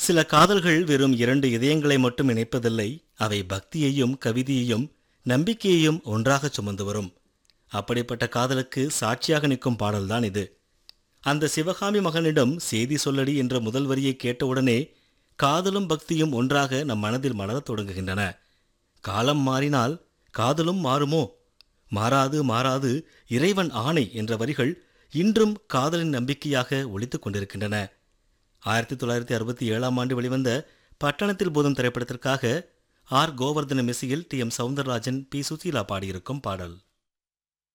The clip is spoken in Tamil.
சில காதல்கள் வெறும் இரண்டு இதயங்களை மட்டும் இணைப்பதில்லை அவை பக்தியையும் கவிதையையும் நம்பிக்கையையும் ஒன்றாகச் சுமந்து வரும் அப்படிப்பட்ட காதலுக்கு சாட்சியாக நிற்கும் பாடல்தான் இது அந்த சிவகாமி மகனிடம் செய்தி சொல்லடி என்ற முதல் வரியை கேட்டவுடனே காதலும் பக்தியும் ஒன்றாக நம் மனதில் மலரத் தொடங்குகின்றன காலம் மாறினால் காதலும் மாறுமோ மாறாது மாறாது இறைவன் ஆணை என்ற வரிகள் இன்றும் காதலின் நம்பிக்கையாக ஒலித்துக் கொண்டிருக்கின்றன ஆயிரத்தி தொள்ளாயிரத்தி அறுபத்தி ஏழாம் ஆண்டு வெளிவந்த பட்டணத்தில் போதும் திரைப்படத்திற்காக ஆர் கோவர்தன மெஸ்ஸியில் T M Soundararajan P Susheela பாடியிருக்கும் பாடல்